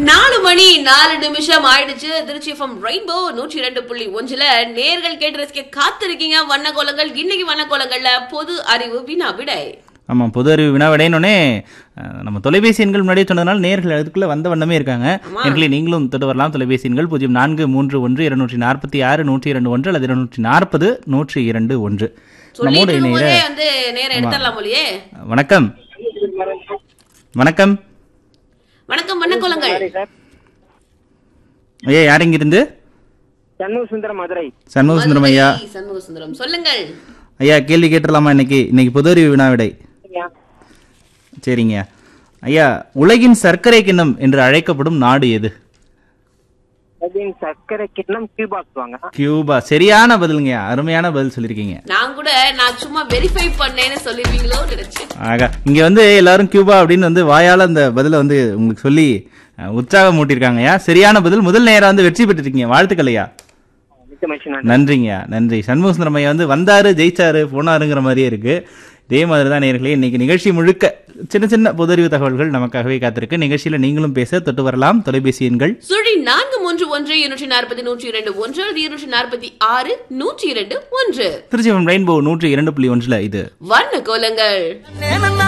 நாலு மணி நாலு நிமிஷம் ஆயிடுச்சு திருச்சி எஃப்எம் ரெயின்போ நூற்றி இரண்டு புள்ளி ஒன்றுல நேர்கள் கேட்டு ரசிக்க காத்திருக்கீங்க வண்ண கோலங்கள் இன்னைக்கு வண்ண கோலங்கள்ல பொது அறிவு வினா விடை ஆமாம் பொது அறிவு வினாவிடைனோடனே நம்ம தொலைபேசி எண்கள் முன்னாடியே சொன்னதுனால நேர்கள் அதுக்குள்ளே வந்த வண்ணமே இருக்காங்க நேர்களை நீங்களும் தொட்டு வரலாம் தொலைபேசி எண்கள் பூஜ்ஜியம் நான்கு மூன்று ஒன்று இருநூற்றி நாற்பத்தி ஆறு நூற்றி இரண்டு ஒன்று அல்லது இருநூற்றி நாற்பது நூற்றி இரண்டு ஒன்று நம்மோடு சொல்லிட்டு இணைகிற இருக்கும்போதே வந்து நேரம் எடுத்துடலாம் போலியே வணக்கம் வணக்கம் வணக்கம் வண்ண கோலங்கள் சார் ஐயா யார் இங்கிருந்து சண்முக சுந்தரம் மதுரை சண்முக சுந்தரம் ஐயா மதுரை சண்முக சுந்தரம் சொல்லுங்கள் ஐயா கேள்வி கேட்டுடலாமா இன்னைக்கு இன்னைக்கு பொது அறிவு வினாவிடை சரியா? சரிங்க ஐயா உலகின் சர்க்கரை கிண்ணம் என்று அழைக்கப்படும் நாடு எது அப்படின்னு சர்க்கரை கிண்ணம் கியூபாக்ஸ் வாங்க கியூபா சரியான பதிலுங்க அருமையான பதில் சொல்லியிருக்கீங்க நான் கூட நான் சும்மா வெரிஃபை பண்ணேன்னு சொல்லிருவீங்களோ நினைச்சேன் ஆகா இங்க வந்து எல்லாரும் கியூபா அப்படின்னு வந்து வாயால அந்த பதில வந்து உங்களுக்கு சொல்லி அஹ், உற்சாகம் மூட்டியிருக்காங்கய்யா சரியான பதில் முதல் நேரம் வந்து வெற்றி பெற்றுருக்கீங்க வாழ்த்துக்கள் ஐயா மிக்க மகிழ்ச்சி நன்றி நன்றிங்கய்யா நன்றி சண்முக சுந்தரம் ஐயா வந்து வந்தாரு ஜெயிச்சாரு போனாருங்கிற மாதிரியே இருக்கு இதே மாதிரி தான் நேர்களே இன்னைக்கு நிகழ்ச்சி முழுக்க சின்ன சின்ன பொதறிவு தகவல்கள் நமக்காகவே காத்திருக்கு நிகழ்ச்சியில நீங்களும் பேச தொட்டு வரலாம் தொலைபேசி எண்கள் சுழி நான்கு மூன்று ஒன்று இருநூற்றி நாற்பது நூற்றி இரண்டு ஒன்று அல்லது இருநூற்றி நாற்பத்தி ஆறு நூற்றி இரண்டு ஒன்று திருச்சி ரெயின்போ நூற்றி இரண்டு புள்ளி ஒன்றுல இது வண்ண கோலங்கள்